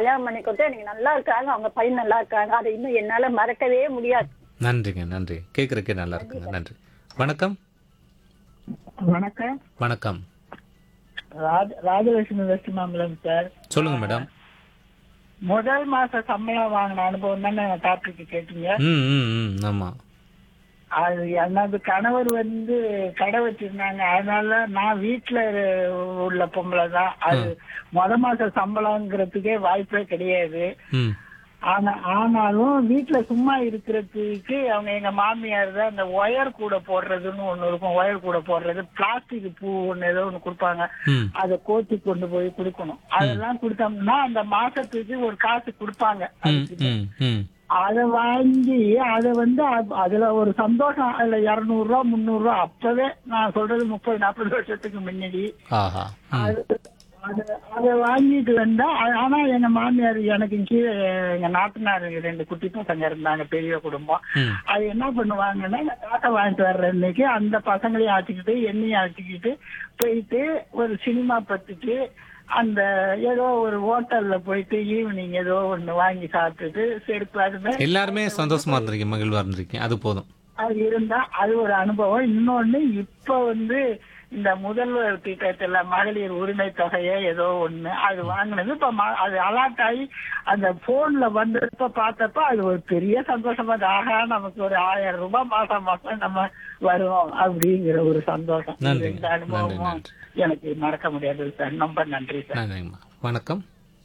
கல்யாணம் பண்ணி கொடுத்து எனக்கு நல்லா இருக்காங்க அவங்க பையன் நல்லா இருக்காங்க அதை இன்னும் என்னால மறக்கவே முடியாது நன்றிங்க நன்றி கேட்குறக்கே நல்லா இருக்குங்க நன்றி வணக்கம் வணக்கம் வணக்கம் ராஜ ராஜலட்சுமி வெஸ்ட் மாம்பலம் சார் சொல்லுங்க மேடம் முதல் மாச சம்பளம் வாங்கின அனுபவம் தானே டாபிக் கேட்டீங்க ம் ம் ம் ஆமாம் அது எனது கணவர் வந்து கடை வச்சிருந்தாங்க அதனால நான் வீட்டுல உள்ள பொம்பளை தான் அது முத மாச சம்பளங்கிறதுக்கே வாய்ப்பே கிடையாது ம் ஆனா ஆனாலும் வீட்டுல சும்மா இருக்கிறதுக்கு அவங்க எங்க மாமியார் தான் இந்த ஒயர் கூட போடுறதுன்னு ஒண்ணு இருக்கும் ஒயர் கூட போடுறது பிளாஸ்டிக் பூ ஒண்ணு ஏதோ ஒண்ணு கொடுப்பாங்க ம் அதை கோத்தி கொண்டு போய் கொடுக்கணும் அதெல்லாம் கொடுத்தோம்னா அந்த மாசத்துக்கு ஒரு காசு கொடுப்பாங்க ம் ம் ம் அதை வாங்கி அதை வந்து அ- அதுல ஒரு சந்தோஷம் அதுல இருநூறு ரூபா முந்நூறு ரூபா அப்பவே நான் சொல்றது முப்பது நாற்பது வருஷத்துக்கு முன்னாடி ஆஹா ம் அது அது- அதை வாங்கிட்டு வந்தா ஆ- ஆனா எங்க மாமியார் எனக்கு கீழே எங்க நாத்தனார் ரெண்டு குட்டி பசங்க இருந்தாங்க பெரிய குடும்பம் ம் அது என்ன பண்ணுவாங்கன்னா நான் காட்டை வாங்கிட்டு வர்ற அன்னைக்கு அந்த பசங்களையும் அழைச்சிக்கிட்டு என்னையும் அழைச்சிக்கிட்டு போயிட்டு ஒரு சினிமா பார்த்துட்டு அந்த ஏதோ ஒரு ஹோட்டல்ல போயிட்டு ஈவினிங் ஏதோ ஒண்ணு வாங்கி சாப்பிட்டுட்டு செருப்பு அது மாதிரி எல்லாருமே சந்தோஷமா இருந்திருக்கீங்க மகிழ்வா இருந்திருக்கீங்க அது போதும் அது இருந்தா அது ஒரு அனுபவம் இன்னொன்னு இப்ப வந்து இந்த முதல்வர் திட்டத்துல மகளிர் உரிமை தொகையே ஏதோ ஒண்ணு அது வாங்கினது இப்ப ம- அது அலாட் ஆகி அந்த போன்ல வந்தப்ப பார்த்தப்ப அது ஒரு பெரிய சந்தோஷமா இருக்கு. ஆகா நமக்கு ஒரு ஆயிரம் ரூபாய் மாசம் மாசம் நம்ம வரும் அப்படிங்கிற ஒரு சந்தோஷம் இது நன்றிங்க. இந்த அனுபவமும் நன்றி, எனக்கு மறக்க முடியாது சார் ரொம்ப நன்றி சார் நன்றிங்கம்மா வணக்கம்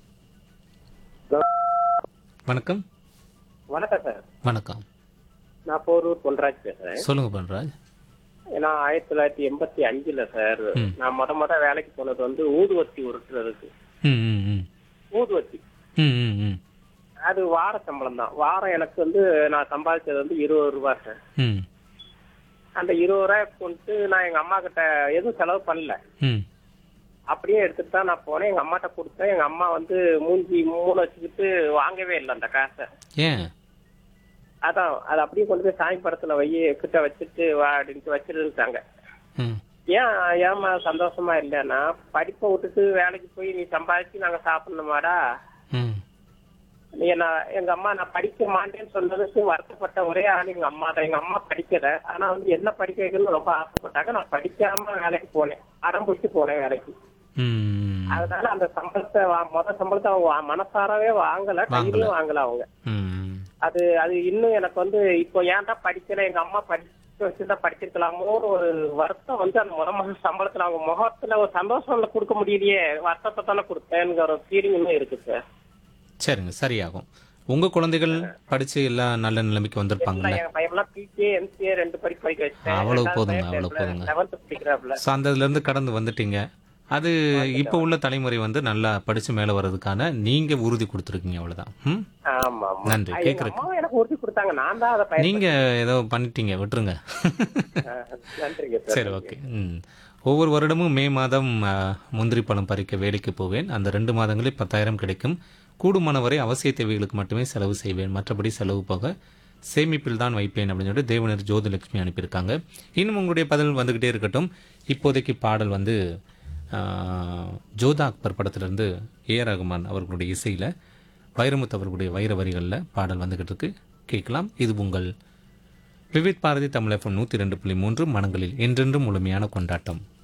வணக்கம் வணக்கம் சார் வணக்கம் நான் போரூர் பொன்ராஜ் பேசுறேன் சொல்லுங்க பண்றாஜ் ஏன்னா ஆயிரத்தி தொள்ளாயிரத்தி எண்பத்தி அஞ்சுல சார் ம். நான் முத முத வேலைக்கு போனது வந்து ஊதுவத்தி உருட்டுறதுக்கு ம் ம் ம் ஊதுவத்தி ம் ம் ம் அது வார சம்பளம் தான் வாரம் எனக்கு வந்து நான் சம்பாதிச்சது வந்து இருபது ரூபாய் சார் ம் அந்த இருபது ரூபாய் கொண்டு நான் எங்க அம்மா கிட்ட எதுவும் செலவு பண்ணல ம் அப்படியே எடுத்துட்டு தான் நான் போனேன் எங்க அம்மாட்ட கொடுத்தேன் எங்க அம்மா வந்து மூஞ்சி மூணு வச்சுக்கிட்டு வாங்கவே இல்லை அந்த காசை ஏன் அதான் அது அப்படியே கொண்டு போய் சாமி படத்துல வை கிட்ட வச்சுட்டு வா அப்படின்ட்டு வச்சிருந்தாங்க ம் ஏன் ஏமா சந்தோஷமா இல்லைன்னா படிப்பை விட்டுட்டு வேலைக்கு போய் நீ சம்பாதிச்சு நாங்க சாப்பிடணுமாடா ம் நீ நான் எங்க அம்மா நான் படிக்க மாட்டேன்னு சொன்னதுக்கு வருத்தப்பட்ட ஒரே ஆள் எங்க அம்மா தான் எங்க அம்மா படிக்கல ஆனா வந்து என்ன படிக்க வைக்கணும்னு ரொம்ப ஆசைப்பட்டாங்க நான் படிக்காம வேலைக்கு போனேன் அடம் பிடிச்சு போனேன் வேலைக்கு ம் அதனால அந்த சம்பளத்தை வா- முத சம்பளத்தை அவங்க வா- மனசாரவே வாங்கல கையிலயும் வாங்கல அவங்க ம் அது அது இன்னும் எனக்கு வந்து இப்போ ஏன்டா படிக்கல எங்க அம்மா படிக்க வச்சுதான் படிச்சிருக்கலாமோன்னு ஒரு வருத்தம் வந்து அந்த முத மாசம் சம்பளத்துல அவங்க முகத்துல ஒரு சந்தோஷம் கொடுக்க முடியலையே வருத்தத்தை தானே கொடுத்தேங்கிற ஒரு ஃபீலிங் இன்னும் இருக்கு சார் சரிங்க சரியாகும் உங்க குழந்தைகள் படிச்சு எல்லாம் நல்ல நிலைமைக்கு வந்திருப்பாங்கல்ல என் பையன்லாம் பிசிஏ எம்சிஏ ரெண்டு படிப்பு படிக்க வச்சேன் அவ்வளவு போதுங்க, அவ்வளவு போதுங்க. லெவன்த் படிக்கிறாப்ல ஸோ அந்த இதுல இருந்து கடந்து வந்துட்டீங்க அது இப்போ உள்ள தலைமுறை வந்து நல்லா படிச்சு மேல வர்றதுக்கான நீங்க உறுதி கொடுத்துருக்கீங்க அவ்வளவுதான் ம் ஆமா ஆமா நன்றி, எங்க கேக்குறதுக்கு. அம்மாவும் எனக்கு உறுதி கொடுத்தாங்க நான் தான் அதை பயன் நீங்க ஏதோ பண்ணிட்டீங்க விட்டுருங்க நன்றிங்க சார் சரி ஓகே ம் ஒவ்வொரு வருடமும் மே மாதம் ஆ, முந்திரி பழம் பறிக்க வேலைக்கு போவேன் அந்த ரெண்டு மாதங்களில் பத்தாயிரம் கிடைக்கும் கூடுமான வரை அவசிய தேவைகளுக்கு மட்டுமே செலவு செய்வேன் மற்றபடி செலவு போக சேமிப்பில் தான் வைப்பேன் அப்படின்னு சொல்லிட்டு தேவனர் ஜோதிலட்சுமி அனுப்பியிருக்காங்க இன்னும் உங்களுடைய பதில் வந்துக்கிட்டே இருக்கட்டும் இப்போதைக்கு பாடல் வந்து ஆ, ஜோதா அக்பர் படத்திலிருந்து ஏ ஆர் ரகுமான் அவர்களுடைய இசையில் வைரமுத்து அவர்களுடைய வைர வரிகளில் பாடல் வந்துக்கிட்டு இருக்கு கேட்கலாம் இது உங்கள் விவித் பாரதி தமிழ் எஃப்எம் நூற்றி ரெண்டு புள்ளி மூன்று மனங்களில் என்றென்றும் முழுமையான கொண்டாட்டம்